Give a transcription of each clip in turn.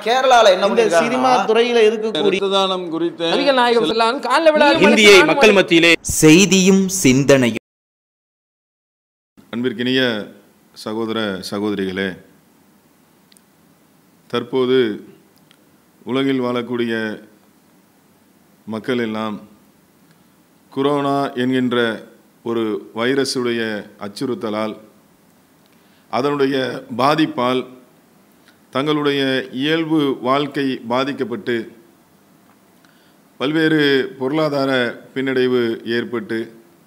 கேரளால என்ன இந்த சினிமா பண்ணிருக்காங்கன்னா, துறையில இருக்கக்கூடிய ரத்த தானம் குறித்த நபிகள் நாயகம் செல்லாம் காலில் விழாது இந்தியை மக்கள் மத்தியிலே செய்தியும் சிந்தனையும் அன்பிற்கினிய சகோதர சகோதரிகளே தற்போது உலகில் வாழக்கூடிய மக்கள் எல்லாம் கொரோனா என்கின்ற ஒரு வைரஸுடைய அச்சுறுத்தலால் அதனுடைய பாதிப்பால் தங்களுடைய இயல்பு வாழ்க்கை பாதிக்கப்பட்டு பல்வேறு பொருளாதார பின்னடைவு ஏற்பட்டு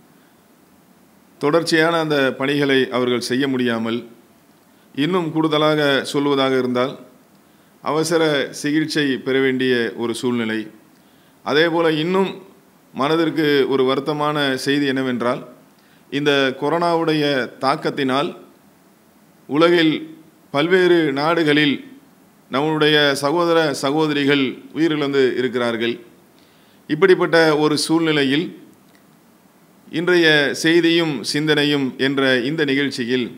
தொடர்ச்சியான அந்த பணிகளை அவர்கள் செய்ய முடியாமல் இன்னும் கூடுதலாக சொல்வதாக இருந்தால் அவசர சிகிச்சை பெற வேண்டிய ஒரு சூழ்நிலை அதே போல் இன்னும் மனதிற்கு ஒரு வருத்தமான செய்தி என்னவென்றால் இந்த கொரோனாவுடைய தாக்கத்தினால் உலகில் பல்வேறு நாடுகளில் நம்முடைய சகோதர சகோதரிகள் உயிரிழந்து இருக்கிறார்கள் இப்படிப்பட்ட ஒரு சூழ்நிலையில் இன்றைய செய்தியும் சிந்தனையும் என்ற இந்த நிகழ்ச்சியில்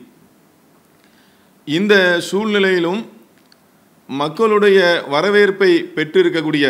இந்த சூழ்நிலையிலும் மக்களுடைய வரவேற்பை பெற்றிருக்கக்கூடிய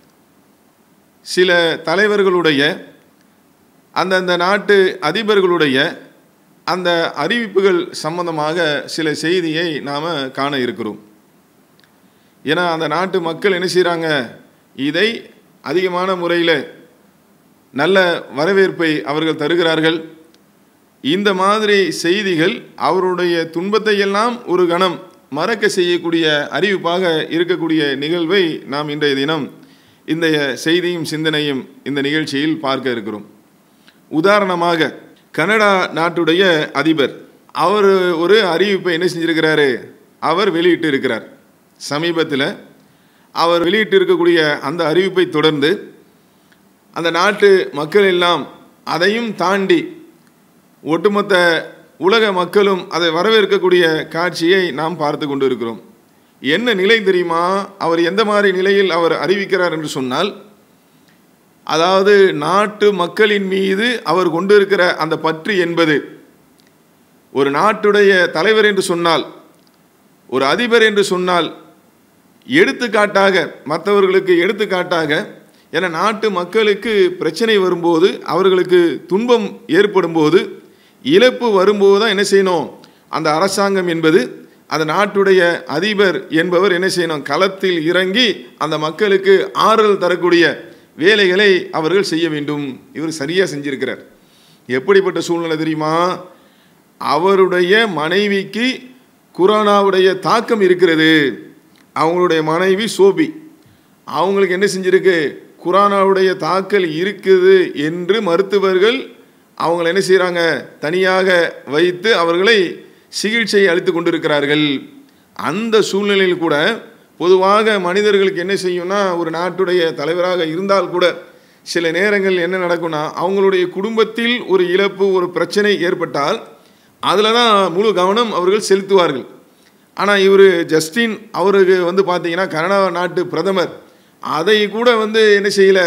சில தலைவர்களுடைய அந்தந்த நாட்டு அதிபர்களுடைய அந்த அறிவிப்புகள் சம்பந்தமாக சில செய்தியை நாம் காண இருக்கிறோம் ஏன்னா அந்த நாட்டு மக்கள் என்ன செய்கிறாங்க இதை அதிகமான முறையில் நல்ல வரவேற்பை அவர்கள் தருகிறார்கள் இந்த மாதிரி செய்திகள் அவருடைய துன்பத்தை எல்லாம் ஒரு கணம் மறக்க செய்யக்கூடிய அறிவிப்பாக இருக்கக்கூடிய நிகழ்வை நாம் இன்றைய தினம் இந்த செய்தியும் சிந்தனையும் இந்த நிகழ்ச்சியில் பார்க்க இருக்கிறோம் உதாரணமாக கனடா நாட்டுடைய அதிபர் அவர் ஒரு அறிவிப்பை என்ன செஞ்சிருக்கிறாரு அவர் வெளியிட்டு இருக்கிறார் சமீபத்தில் அவர் வெளியிட்டு இருக்கக்கூடிய அந்த அறிவிப்பை தொடர்ந்து அந்த நாட்டு மக்கள் எல்லாம் அதையும் தாண்டி ஒட்டுமொத்த உலக மக்களும் அதை வரவேற்கக்கூடிய காட்சியை நாம் பார்த்து கொண்டு இருக்கிறோம் என்ன நிலை தெரியுமா அவர் எந்த மாதிரி நிலையில் அவர் அறிவிக்கிறார் என்று சொன்னால் அதாவது நாட்டு மக்களின் மீது அவர் கொண்டிருக்கிற அந்த பற்று என்பது ஒரு நாட்டுடைய தலைவர் என்று சொன்னால் ஒரு அதிபர் என்று சொன்னால் எடுத்துக்காட்டாக மற்றவர்களுக்கு எடுத்துக்காட்டாக என நாட்டு மக்களுக்கு பிரச்சனை வரும்போது அவர்களுக்கு துன்பம் ஏற்படும் போது இழப்பு வரும்போது தான் என்ன செய்யணும் அந்த அரசாங்கம் என்பது அந்த நாட்டுடைய அதிபர் என்பவர் என்ன செய்யணும் களத்தில் இறங்கி அந்த மக்களுக்கு ஆறுதல் தரக்கூடிய வேலைகளை அவர்கள் செய்ய வேண்டும் இவர் சரியாக செஞ்சிருக்கிறார் எப்படிப்பட்ட சூழ்நிலை தெரியுமா அவருடைய மனைவிக்கு குரானாவுடைய தாக்கம் இருக்கிறது அவங்களுடைய மனைவி சோபி அவங்களுக்கு என்ன செஞ்சிருக்கு குரானாவுடைய தாக்கல் இருக்குது என்று மருத்துவர்கள் அவங்களை என்ன செய்கிறாங்க தனியாக வைத்து அவர்களை சிகிச்சை அளித்து கொண்டிருக்கிறார்கள் அந்த சூழ்நிலையில் கூட பொதுவாக மனிதர்களுக்கு என்ன செய்யும்னா ஒரு நாட்டுடைய தலைவராக இருந்தால் கூட சில நேரங்கள் என்ன நடக்கும்னா அவங்களுடைய குடும்பத்தில் ஒரு இழப்பு ஒரு பிரச்சனை ஏற்பட்டால் அதில் தான் முழு கவனம் அவர்கள் செலுத்துவார்கள் ஆனால் இவர் ஜஸ்டின் அவருக்கு வந்து பார்த்தீங்கன்னா கனடா நாட்டு பிரதமர் அதை கூட வந்து என்ன செய்யலை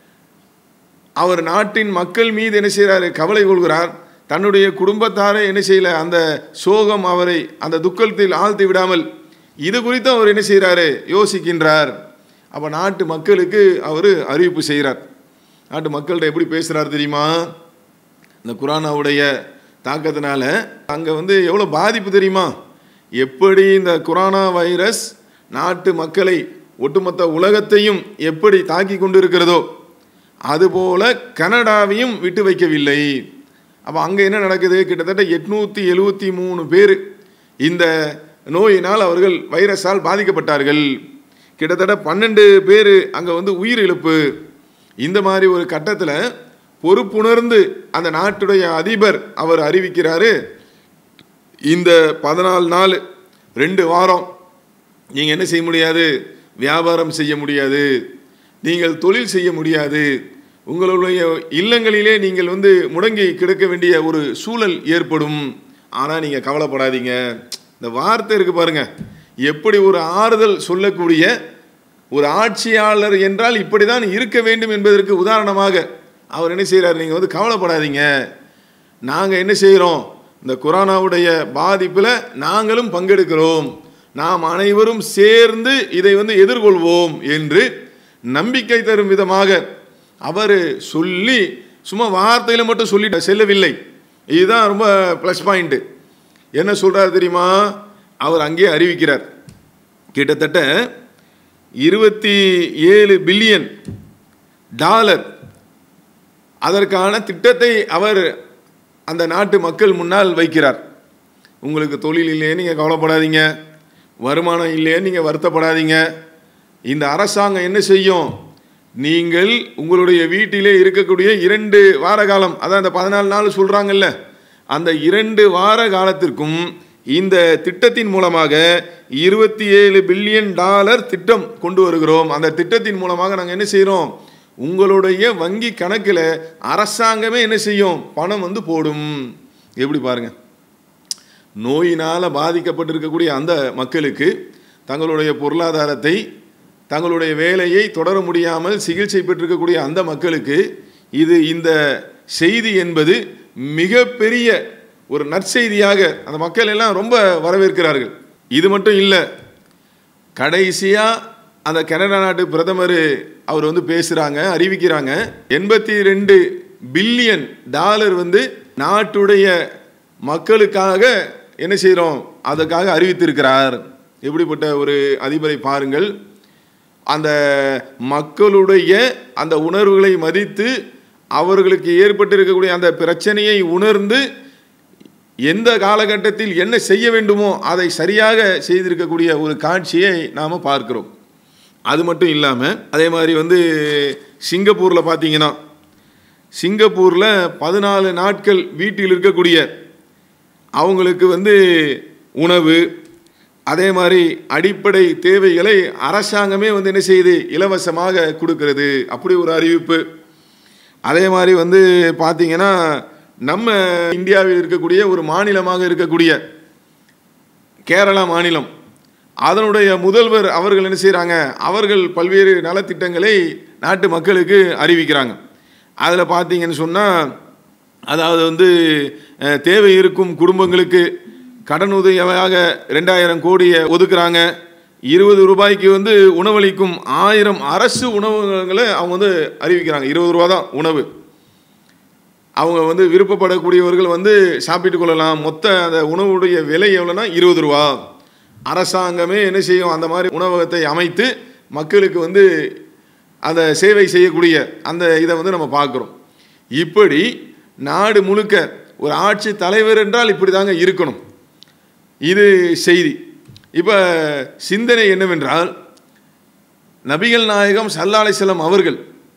அவர் நாட்டின் மக்கள் மீது என்ன செய்கிறாரு கவலை கொள்கிறார் தன்னுடைய குடும்பத்தாரை என்ன செய்யல அந்த சோகம் அவரை அந்த துக்கத்தில் ஆழ்த்தி விடாமல் இது குறித்து அவர் என்ன செய்கிறாரு யோசிக்கின்றார் அப்போ நாட்டு மக்களுக்கு அவர் அறிவிப்பு செய்கிறார் நாட்டு மக்கள்கிட்ட எப்படி பேசுகிறார் தெரியுமா இந்த குரானாவுடைய தாக்கத்தினால அங்கே வந்து எவ்வளோ பாதிப்பு தெரியுமா எப்படி இந்த குரானா வைரஸ் நாட்டு மக்களை ஒட்டுமொத்த உலகத்தையும் எப்படி தாக்கி கொண்டு இருக்கிறதோ அதுபோல கனடாவையும் விட்டு வைக்கவில்லை அப்போ அங்கே என்ன நடக்குது கிட்டத்தட்ட எட்நூற்றி எழுபத்தி மூணு பேர் இந்த நோயினால் அவர்கள் வைரஸால் பாதிக்கப்பட்டார்கள் கிட்டத்தட்ட பன்னெண்டு பேர் அங்கே வந்து உயிரிழப்பு இந்த மாதிரி ஒரு கட்டத்தில் பொறுப்புணர்ந்து அந்த நாட்டுடைய அதிபர் அவர் அறிவிக்கிறாரு இந்த பதினாலு நாள் ரெண்டு வாரம் நீங்கள் என்ன செய்ய முடியாது வியாபாரம் செய்ய முடியாது நீங்கள் தொழில் செய்ய முடியாது உங்களுடைய இல்லங்களிலே நீங்கள் வந்து முடங்கி கிடக்க வேண்டிய ஒரு சூழல் ஏற்படும் ஆனால் நீங்கள் கவலைப்படாதீங்க இந்த வார்த்தை இருக்கு பாருங்க எப்படி ஒரு ஆறுதல் சொல்லக்கூடிய ஒரு ஆட்சியாளர் என்றால் இப்படி தான் இருக்க வேண்டும் என்பதற்கு உதாரணமாக அவர் என்ன செய்கிறார் நீங்கள் வந்து கவலைப்படாதீங்க நாங்கள் என்ன செய்கிறோம் இந்த கொரோனாவுடைய பாதிப்பில் நாங்களும் பங்கெடுக்கிறோம் நாம் அனைவரும் சேர்ந்து இதை வந்து எதிர்கொள்வோம் என்று நம்பிக்கை தரும் விதமாக அவர் சொல்லி சும்மா வார்த்தையில் மட்டும் சொல்லிட்டு செல்லவில்லை இதுதான் ரொம்ப ப்ளஸ் பாயிண்ட்டு என்ன சொல்றாரு தெரியுமா அவர் அங்கேயே அறிவிக்கிறார் கிட்டத்தட்ட இருபத்தி ஏழு பில்லியன் டாலர் அதற்கான திட்டத்தை அவர் அந்த நாட்டு மக்கள் முன்னால் வைக்கிறார் உங்களுக்கு தொழில் இல்லையே நீங்கள் கவலைப்படாதீங்க வருமானம் இல்லையே நீங்கள் வருத்தப்படாதீங்க இந்த அரசாங்கம் என்ன செய்யும் நீங்கள் உங்களுடைய வீட்டிலே இருக்கக்கூடிய இரண்டு வார காலம் அதான் அந்த பதினாலு நாள் சொல்கிறாங்கல்ல அந்த இரண்டு வார காலத்திற்கும் இந்த திட்டத்தின் மூலமாக இருபத்தி ஏழு பில்லியன் டாலர் திட்டம் கொண்டு வருகிறோம் அந்த திட்டத்தின் மூலமாக நாங்கள் என்ன செய்கிறோம் உங்களுடைய வங்கி கணக்கில் அரசாங்கமே என்ன செய்யும் பணம் வந்து போடும் எப்படி பாருங்க நோயினால் பாதிக்கப்பட்டிருக்கக்கூடிய அந்த மக்களுக்கு தங்களுடைய பொருளாதாரத்தை தங்களுடைய வேலையை தொடர முடியாமல் சிகிச்சை பெற்றிருக்கக்கூடிய அந்த மக்களுக்கு இது இந்த செய்தி என்பது மிகப்பெரிய ஒரு நற்செய்தியாக அந்த மக்கள் எல்லாம் ரொம்ப வரவேற்கிறார்கள் இது மட்டும் இல்லை கடைசியாக அந்த கனடா நாட்டு பிரதமர் அவர் வந்து பேசுகிறாங்க அறிவிக்கிறாங்க எண்பத்தி ரெண்டு பில்லியன் டாலர் வந்து நாட்டுடைய மக்களுக்காக என்ன செய்கிறோம் அதற்காக அறிவித்திருக்கிறார் எப்படிப்பட்ட ஒரு அதிபரை பாருங்கள் அந்த மக்களுடைய அந்த உணர்வுகளை மதித்து அவர்களுக்கு ஏற்பட்டிருக்கக்கூடிய அந்த பிரச்சனையை உணர்ந்து எந்த காலகட்டத்தில் என்ன செய்ய வேண்டுமோ அதை சரியாக செய்திருக்கக்கூடிய ஒரு காட்சியை நாம் பார்க்கிறோம் அது மட்டும் இல்லாமல் அதே மாதிரி வந்து சிங்கப்பூரில் பார்த்தீங்கன்னா சிங்கப்பூரில் பதினாலு நாட்கள் வீட்டில் இருக்கக்கூடிய அவங்களுக்கு வந்து உணவு அதே மாதிரி அடிப்படை தேவைகளை அரசாங்கமே வந்து என்ன செய்யுது இலவசமாக கொடுக்கிறது அப்படி ஒரு அறிவிப்பு அதே மாதிரி வந்து பார்த்தீங்கன்னா நம்ம இந்தியாவில் இருக்கக்கூடிய ஒரு மாநிலமாக இருக்கக்கூடிய கேரளா மாநிலம் அதனுடைய முதல்வர் அவர்கள் என்ன செய்கிறாங்க அவர்கள் பல்வேறு நலத்திட்டங்களை நாட்டு மக்களுக்கு அறிவிக்கிறாங்க அதில் பார்த்தீங்கன்னு சொன்னால் அதாவது வந்து அஹ், தேவை இருக்கும் குடும்பங்களுக்கு கடன் உதவியாக ரெண்டாயிரம் கோடியை ஒதுக்குறாங்க இருபது ரூபாய்க்கு வந்து உணவளிக்கும் ஆயிரம் அரசு உணவகங்களை அவங்க வந்து அறிவிக்கிறாங்க இருபது ரூபா தான் உணவு அவங்க வந்து விருப்பப்படக்கூடியவர்கள் வந்து சாப்பிட்டு கொள்ளலாம் மொத்த அந்த உணவுடைய விலை எவ்வளோன்னா இருபது ரூபா அரசாங்கமே என்ன செய்யும் அந்த மாதிரி உணவகத்தை அமைத்து மக்களுக்கு வந்து அந்த சேவை செய்யக்கூடிய அந்த இதை வந்து நம்ம பார்க்குறோம் இப்படி நாடு முழுக்க ஒரு ஆட்சி தலைவர் என்றால் இப்படி தாங்க இருக்கணும் இது செய்தி இப்போ சிந்தனை என்னவென்றால் நபிகள் நாயகம் சல்லா அலிஸ்லாம் அவர்கள்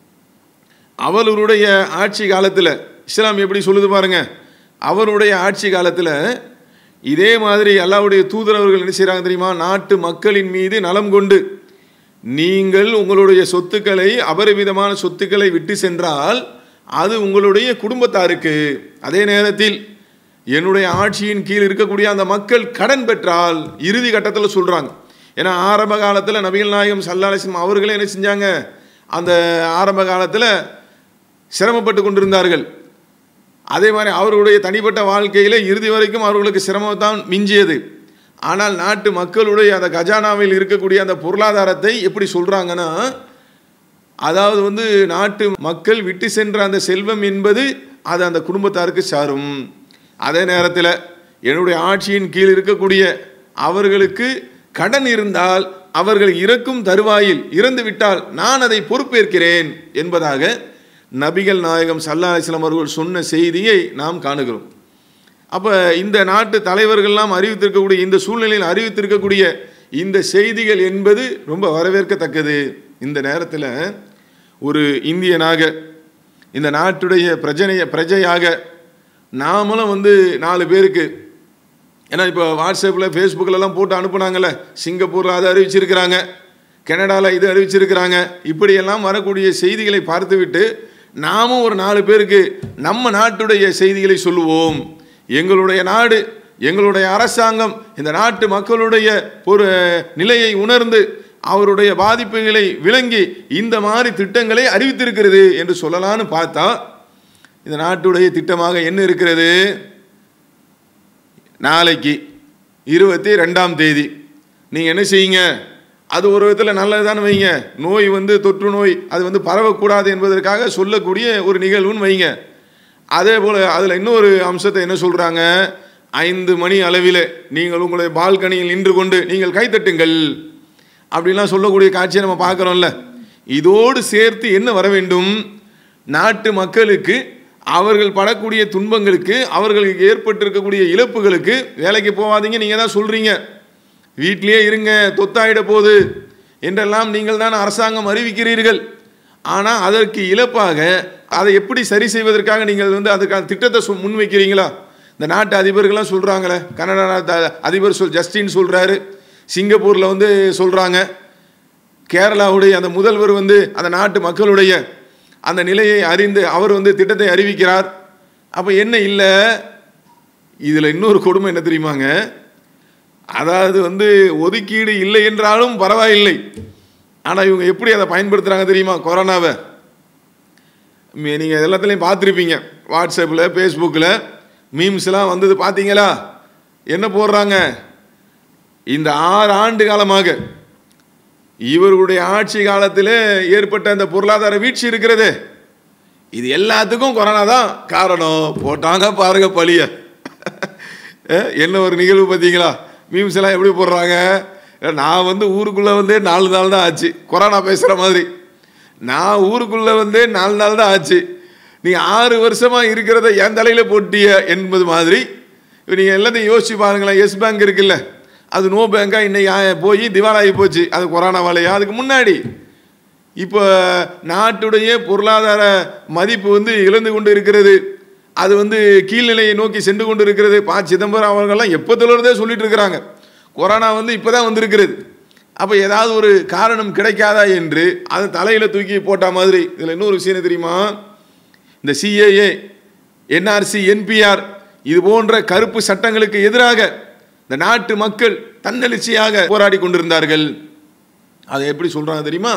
அவர்களுடைய ஆட்சி காலத்தில் இஸ்லாம் எப்படி சொல்லுது பாருங்க அவருடைய ஆட்சி காலத்தில் இதே மாதிரி அல்லாவுடைய தூதர் அவர்கள் என்ன செய்கிறாங்க தெரியுமா நாட்டு மக்களின் மீது நலம் கொண்டு நீங்கள் உங்களுடைய சொத்துக்களை அபரிமிதமான சொத்துக்களை விட்டு சென்றால் அது உங்களுடைய குடும்பத்தாருக்கு அதே நேரத்தில் என்னுடைய ஆட்சியின் கீழ் இருக்கக்கூடிய அந்த மக்கள் கடன் பெற்றால் இறுதி கட்டத்தில் சொல்கிறாங்க ஏன்னா ஆரம்ப காலத்தில் நபிகள் நாயகம் சல்லாலிசம் அவர்களே என்ன செஞ்சாங்க அந்த ஆரம்ப காலத்தில் சிரமப்பட்டு கொண்டிருந்தார்கள் அதே மாதிரி அவர்களுடைய தனிப்பட்ட வாழ்க்கையில் இறுதி வரைக்கும் அவர்களுக்கு சிரமம்தான் மிஞ்சியது ஆனால் நாட்டு மக்களுடைய அந்த கஜானாவில் இருக்கக்கூடிய அந்த பொருளாதாரத்தை எப்படி சொல்கிறாங்கன்னா அதாவது வந்து நாட்டு மக்கள் விட்டு சென்ற அந்த செல்வம் என்பது அது அந்த குடும்பத்தாருக்கு சாரும் அதே நேரத்தில் என்னுடைய ஆட்சியின் கீழ் இருக்கக்கூடிய அவர்களுக்கு கடன் இருந்தால் அவர்கள் இறக்கும் தருவாயில் இறந்து விட்டால் நான் அதை பொறுப்பேற்கிறேன் என்பதாக நபிகள் நாயகம் சல்லா அலிஸ்லாம் அவர்கள் சொன்ன செய்தியை நாம் காணுகிறோம் அப்போ இந்த நாட்டு தலைவர்கள்லாம் அறிவித்திருக்கக்கூடிய இந்த சூழ்நிலையில் அறிவித்திருக்கக்கூடிய இந்த செய்திகள் என்பது ரொம்ப வரவேற்கத்தக்கது இந்த நேரத்தில் ஒரு இந்தியனாக இந்த நாட்டுடைய பிரஜனைய பிரஜையாக நாமளும் வந்து நாலு பேருக்கு ஏன்னா இப்போ வாட்ஸ்அப்பில் ஃபேஸ்புக்கிலலாம் போட்டு அனுப்புனாங்கல்ல சிங்கப்பூரில் அதை அறிவிச்சிருக்கிறாங்க கனடாவில் இது அறிவிச்சிருக்கிறாங்க இப்படியெல்லாம் வரக்கூடிய செய்திகளை பார்த்துவிட்டு நாமும் ஒரு நாலு பேருக்கு நம்ம நாட்டுடைய செய்திகளை சொல்லுவோம் எங்களுடைய நாடு எங்களுடைய அரசாங்கம் இந்த நாட்டு மக்களுடைய ஒரு நிலையை உணர்ந்து அவருடைய பாதிப்புகளை விளங்கி இந்த மாதிரி திட்டங்களை அறிவித்திருக்கிறது என்று சொல்லலான்னு பார்த்தா இந்த நாட்டுடைய திட்டமாக என்ன இருக்கிறது நாளைக்கு இருபத்தி ரெண்டாம் தேதி நீங்கள் என்ன செய்யுங்க அது ஒரு விதத்தில் நல்லதுதானே வைங்க நோய் வந்து தொற்று நோய் அது வந்து பரவக்கூடாது என்பதற்காக சொல்லக்கூடிய ஒரு நிகழ்வுன்னு வைங்க அதே போல் அதில் இன்னொரு அம்சத்தை என்ன சொல்கிறாங்க ஐந்து மணி அளவில் நீங்கள் உங்களுடைய பால்கனியில் நின்று கொண்டு நீங்கள் கைத்தட்டுங்கள் அப்படிலாம் சொல்லக்கூடிய காட்சியை நம்ம பார்க்குறோம்ல இதோடு சேர்த்து என்ன வர வேண்டும் நாட்டு மக்களுக்கு அவர்கள் படக்கூடிய துன்பங்களுக்கு அவர்களுக்கு ஏற்பட்டிருக்கக்கூடிய இழப்புகளுக்கு வேலைக்கு போகாதீங்க நீங்கள் தான் சொல்கிறீங்க வீட்டிலேயே இருங்க தொத்தாயிட போகுது என்றெல்லாம் நீங்கள் தான் அரசாங்கம் அறிவிக்கிறீர்கள் ஆனால் அதற்கு இழப்பாக அதை எப்படி சரி செய்வதற்காக நீங்கள் வந்து அதுக்கான திட்டத்தை சொ- முன்வைக்கிறீங்களா இந்த நாட்டு அதிபர்கள்லாம் சொல்கிறாங்களே கனடா நாட்டு அதிபர் சொல் ஜஸ்டின் சொல்கிறாரு சிங்கப்பூரில் வந்து சொல்கிறாங்க கேரளாவுடைய அந்த முதல்வர் வந்து அந்த நாட்டு மக்களுடைய அந்த நிலையை அறிந்து அவர் வந்து திட்டத்தை அறிவிக்கிறார் அப்போ என்ன இல்லை இதில் இன்னொரு கொடுமை என்ன தெரியுமாங்க அதாவது வந்து ஒதுக்கீடு இல்லை என்றாலும் பரவாயில்லை ஆனால் இவங்க எப்படி அதை பயன்படுத்துகிறாங்க தெரியுமா கொரோனாவை நீங்கள் எல்லாத்துலேயும் பார்த்துருப்பீங்க வாட்ஸ்அப்பில் ஃபேஸ்புக்கில் மீம்ஸ்லாம் வந்தது பார்த்தீங்களா என்ன போடுறாங்க இந்த ஆறு ஆண்டு காலமாக இவர்களுடைய ஆட்சி காலத்தில் ஏற்பட்ட அந்த பொருளாதார வீழ்ச்சி இருக்கிறது இது எல்லாத்துக்கும் கொரோனா தான் காரணம் போட்டாங்க பாருங்க பழிய அஹ், என்ன ஒரு நிகழ்வு பார்த்தீங்களா மீம்ஸ் எல்லாம் எப்படி போடுறாங்க நான் வந்து ஊருக்குள்ளே வந்து நாலு நாள் தான் ஆச்சு கொரோனா பேசுகிற மாதிரி நான் ஊருக்குள்ளே வந்து நாலு நாள் தான் ஆச்சு நீ ஆறு வருஷமாக இருக்கிறத என் தலையில் போட்டிய என்பது மாதிரி நீங்கள் எல்லாத்தையும் யோசிச்சு பாருங்களேன் எஸ் பேங்க் இருக்குல்ல அது நோ பேங்காக இன்னைக்கு போய் திவாலாகி போச்சு அது கொரோனா வேலையா அதுக்கு முன்னாடி இப்போ நாட்டுடைய பொருளாதார மதிப்பு வந்து இழந்து கொண்டு இருக்கிறது அது வந்து கீழ்நிலையை நோக்கி சென்று கொண்டு இருக்கிறது ப சிதம்பரம் அவர்கள்லாம் எப்போதுலேருந்தே சொல்லிட்டு இருக்கிறாங்க கொரோனா வந்து இப்போ தான் வந்திருக்கிறது அப்போ ஏதாவது ஒரு காரணம் கிடைக்காதா என்று அதை தலையில் தூக்கி போட்ட மாதிரி இதில் இன்னொரு விஷயம் என்ன தெரியுமா இந்த சிஏஏ என்ஆர்சி என்பிஆர் இது போன்ற கருப்பு சட்டங்களுக்கு எதிராக இந்த நாட்டு மக்கள் தன்னெழுச்சியாக போராடி கொண்டிருந்தார்கள் அதை எப்படி சொல்கிறாங்க தெரியுமா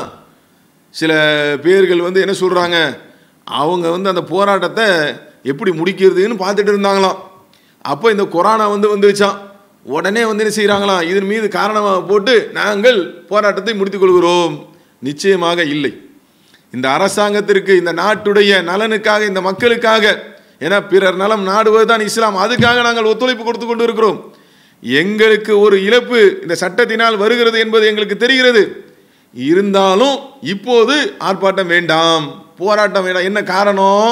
சில பேர்கள் வந்து என்ன சொல்கிறாங்க அவங்க வந்து அந்த போராட்டத்தை எப்படி முடிக்கிறதுன்னு பார்த்துட்டு இருந்தாங்களாம் அப்போ இந்த கொரோனா வந்து வந்துருச்சான் உடனே வந்து என்ன செய்கிறாங்களாம் இதன் மீது காரணமாக போட்டு நாங்கள் போராட்டத்தை முடித்துக் கொள்கிறோம் நிச்சயமாக இல்லை இந்த அரசாங்கத்திற்கு இந்த நாட்டுடைய நலனுக்காக இந்த மக்களுக்காக ஏன்னா பிறர் நலம் நாடுவது தான் இஸ்லாம் அதுக்காக நாங்கள் ஒத்துழைப்பு கொடுத்து கொண்டு இருக்கிறோம் எங்களுக்கு ஒரு இழப்பு இந்த சட்டத்தினால் வருகிறது என்பது எங்களுக்கு தெரிகிறது இருந்தாலும் இப்போது ஆர்ப்பாட்டம் வேண்டாம் போராட்டம் வேண்டாம் என்ன காரணம்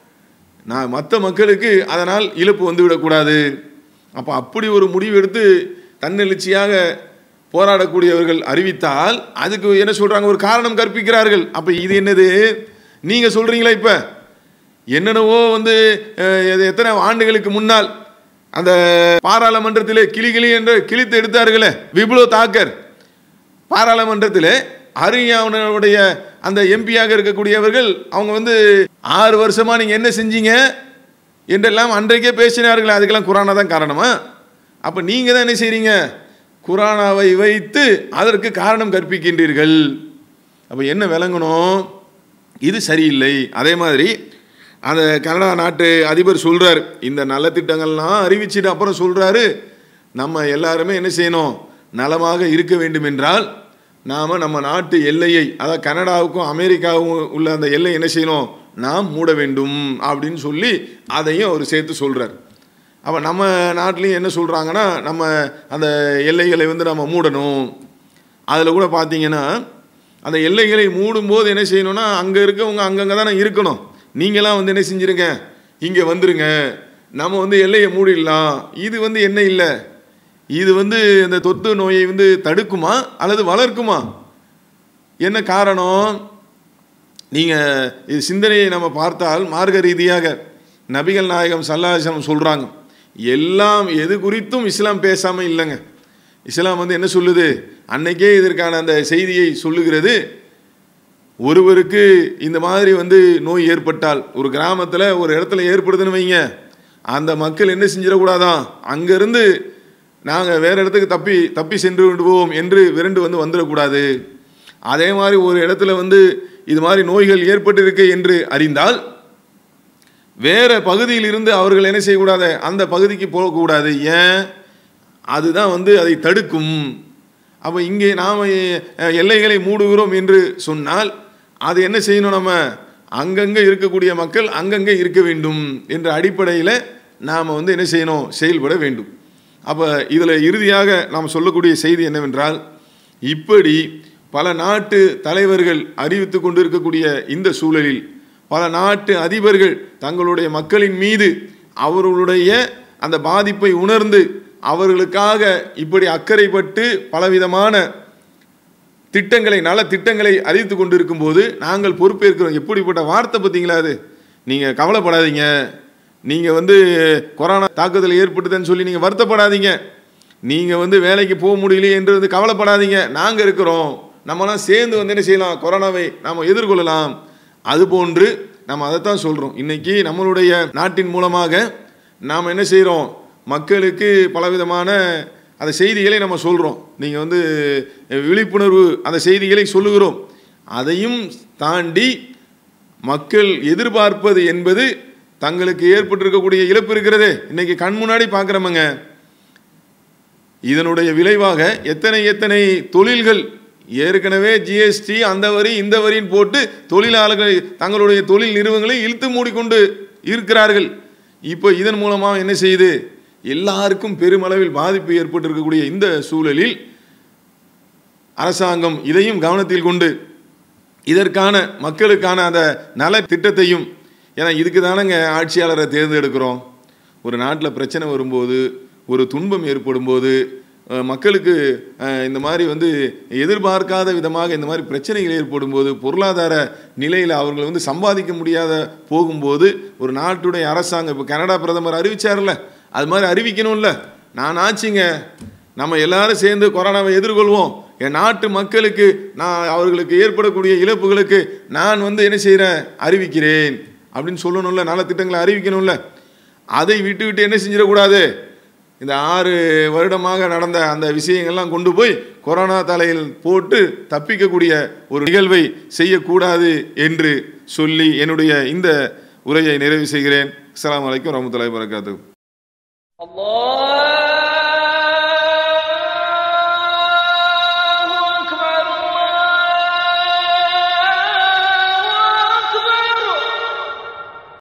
நான் மற்ற மக்களுக்கு அதனால் இழப்பு வந்துவிடக்கூடாது அப்போ அப்படி ஒரு முடிவு எடுத்து தன்னெழுச்சியாக போராடக்கூடியவர்கள் அறிவித்தால் அதுக்கு என்ன சொல்கிறாங்க ஒரு காரணம் கற்பிக்கிறார்கள் அப்போ இது என்னது நீங்கள் சொல்கிறீங்களா இப்போ என்னென்னவோ வந்து அஹ், இது எத்தனை ஆண்டுகளுக்கு முன்னால் அந்த பாராளுமன்றத்திலே கிளி கிளி என்று கிழித்து எடுத்தார்களே விபுலோ தாக்கர் பாராளுமன்றத்தில் ஹரியாவுடைய அந்த எம்பியாக இருக்கக்கூடியவர்கள் அவங்க வந்து ஆறு வருஷமா நீங்கள் என்ன செஞ்சீங்க என்றெல்லாம் அன்றைக்கே பேசினார்கள் அதுக்கெல்லாம் குரானா தான் காரணமா அப்போ நீங்கள் தான் என்ன செய்றீங்க குரானாவை வைத்து அதற்கு காரணம் கற்பிக்கின்றீர்கள் அப்போ என்ன விளங்கணும் இது சரியில்லை அதே மாதிரி அந்த கனடா நாட்டு அதிபர் சொல்றார் இந்த நலத்திட்டங்கள்லாம் அறிவிச்சிட்டு அப்புறம் சொல்றாரு நம்ம எல்லாருமே என்ன செய்யணும் நலமாக இருக்க வேண்டும் என்றால் நாம் நம்ம நாட்டு எல்லையை அதாவது கனடாவுக்கும் அமெரிக்காவுக்கும் உள்ள அந்த எல்லை என்ன செய்யணும் நாம் மூட வேண்டும் அப்படின்னு சொல்லி அதையும் அவர் சேர்த்து சொல்றார் அப்போ நம்ம நாட்டிலையும் என்ன சொல்கிறாங்கன்னா நம்ம அந்த எல்லைகளை வந்து நம்ம மூடணும் அதில் கூட பார்த்தீங்கன்னா அந்த எல்லைகளை மூடும்போது என்ன செய்யணும்னா அங்கே இருக்கவங்க அங்கங்கே தானே இருக்கணும் நீங்களாம் வந்து என்ன செஞ்சிருங்க இங்கே வந்துருங்க நம்ம வந்து எல்லையை மூடிடலாம் இது வந்து என்ன இல்லை இது வந்து இந்த தொத்து நோயை வந்து தடுக்குமா அல்லது வளர்க்குமா என்ன காரணம் நீங்கள் இது சிந்தனையை நம்ம பார்த்தால் மார்க்க ரீதியாக நபிகள் நாயகம் சல்லாஹம் சொல்கிறாங்க எல்லாம் எது குறித்தும் இஸ்லாம் பேசாமல் இல்லைங்க இஸ்லாம் வந்து என்ன சொல்லுது அன்னைக்கே இதற்கான அந்த செய்தியை சொல்லுகிறது ஒருவருக்கு இந்த மாதிரி வந்து நோய் ஏற்பட்டால் ஒரு கிராமத்தில் ஒரு இடத்துல ஏற்படுதுன்னு வைங்க அந்த மக்கள் என்ன செஞ்சிடக்கூடாதான் அங்கேருந்து நாங்கள் வேறு இடத்துக்கு தப்பி தப்பி சென்று விடுவோம் என்று விரண்டு வந்து வந்துடக்கூடாது அதே மாதிரி ஒரு இடத்துல வந்து இது மாதிரி நோய்கள் ஏற்பட்டிருக்கு என்று அறிந்தால் வேற பகுதியில் இருந்து அவர்கள் என்ன செய்யக்கூடாது அந்த பகுதிக்கு போகக்கூடாது ஏன் அதுதான் வந்து அதை தடுக்கும் அப்போ இங்கே நாம் எல்லைகளை மூடுகிறோம் என்று சொன்னால் அது என்ன செய்யணும் நம்ம அங்கங்கே இருக்கக்கூடிய மக்கள் அங்கங்கே இருக்க வேண்டும் என்ற அடிப்படையில் நாம் வந்து என்ன செய்யணும் செயல்பட வேண்டும் அப்போ இதில் இறுதியாக நாம் சொல்லக்கூடிய செய்தி என்னவென்றால் இப்படி பல நாட்டு தலைவர்கள் அறிவித்து கொண்டிருக்கக்கூடிய இந்த சூழலில் பல நாட்டு அதிபர்கள் தங்களுடைய மக்களின் மீது அவர்களுடைய அந்த பாதிப்பை உணர்ந்து அவர்களுக்காக இப்படி அக்கறைப்பட்டு பலவிதமான திட்டங்களை நல திட்டங்களை அறிவித்து கொண்டிருக்கும் போது நாங்கள் பொறுப்பேற்கிறோம் எப்படிப்பட்ட வார்த்தை பார்த்தீங்களா அது நீங்கள் கவலைப்படாதீங்க நீங்கள் வந்து கொரோனா தாக்குதல் ஏற்பட்டுதுன்னு சொல்லி நீங்கள் வருத்தப்படாதீங்க நீங்கள் வந்து வேலைக்கு போக முடியலையே என்று வந்து கவலைப்படாதீங்க நாங்கள் இருக்கிறோம் நம்மலாம் சேர்ந்து வந்து என்ன செய்யலாம் கொரோனாவை நாம் எதிர்கொள்ளலாம் அதுபோன்று நம்ம அதைத்தான் சொல்கிறோம் இன்றைக்கி நம்மளுடைய நாட்டின் மூலமாக நாம் என்ன செய்கிறோம் மக்களுக்கு பலவிதமான அந்த செய்திகளை நம்ம சொல்கிறோம் நீங்கள் வந்து விழிப்புணர்வு அந்த செய்திகளை சொல்லுகிறோம் அதையும் தாண்டி மக்கள் எதிர்பார்ப்பது என்பது தங்களுக்கு ஏற்பட்டிருக்கக்கூடிய இழப்பு இருக்கிறதே இன்னைக்கு கண் முன்னாடி பார்க்குறோமுங்க இதனுடைய விளைவாக எத்தனை எத்தனை தொழில்கள் ஏற்கனவே ஜிஎஸ்டி அந்த வரி இந்த வரின்னு போட்டு தொழிலாளர்கள் தங்களுடைய தொழில் நிறுவனங்களை இழுத்து மூடிக்கொண்டு இருக்கிறார்கள் இப்போ இதன் மூலமாக என்ன செய்யுது எல்லாருக்கும் பெருமளவில் பாதிப்பு ஏற்பட்டிருக்கக்கூடிய இந்த சூழலில் அரசாங்கம் இதையும் கவனத்தில் கொண்டு இதற்கான மக்களுக்கான அந்த நல திட்டத்தையும் ஏன்னா இதுக்கு தானங்க ஆட்சியாளரை தேர்ந்தெடுக்கிறோம் ஒரு நாட்டில் பிரச்சனை வரும்போது ஒரு துன்பம் ஏற்படும் போது அஹ், மக்களுக்கு அஹ், இந்த மாதிரி வந்து எதிர்பார்க்காத விதமாக இந்த மாதிரி பிரச்சனைகள் ஏற்படும் போது பொருளாதார நிலையில் அவர்கள் வந்து சம்பாதிக்க முடியாத போகும்போது ஒரு நாட்டுடைய அரசாங்கம் இப்போ கனடா பிரதமர் அறிவிச்சார்ல அது மாதிரி அறிவிக்கணும்ல நான் ஆச்சுங்க நம்ம எல்லாரும் சேர்ந்து கொரோனாவை எதிர்கொள்வோம் என் நாட்டு மக்களுக்கு நான் அவர்களுக்கு ஏற்படக்கூடிய இழப்புகளுக்கு நான் வந்து என்ன செய்கிறேன் அறிவிக்கிறேன் அப்படின்னு சொல்லணும்ல நல்ல திட்டங்களை அறிவிக்கணும்ல அதை விட்டு விட்டு என்ன செஞ்சிடக்கூடாது இந்த ஆறு வருடமாக நடந்த அந்த விஷயங்கள்லாம் கொண்டு போய் கொரோனா தலையில் போட்டு தப்பிக்கக்கூடிய ஒரு நிகழ்வை செய்யக்கூடாது என்று சொல்லி என்னுடைய இந்த உரையை நிறைவு செய்கிறேன் அஸ்ஸலாமு அலைக்கும் வரமத்துல்லாஹி வரகாத்து الله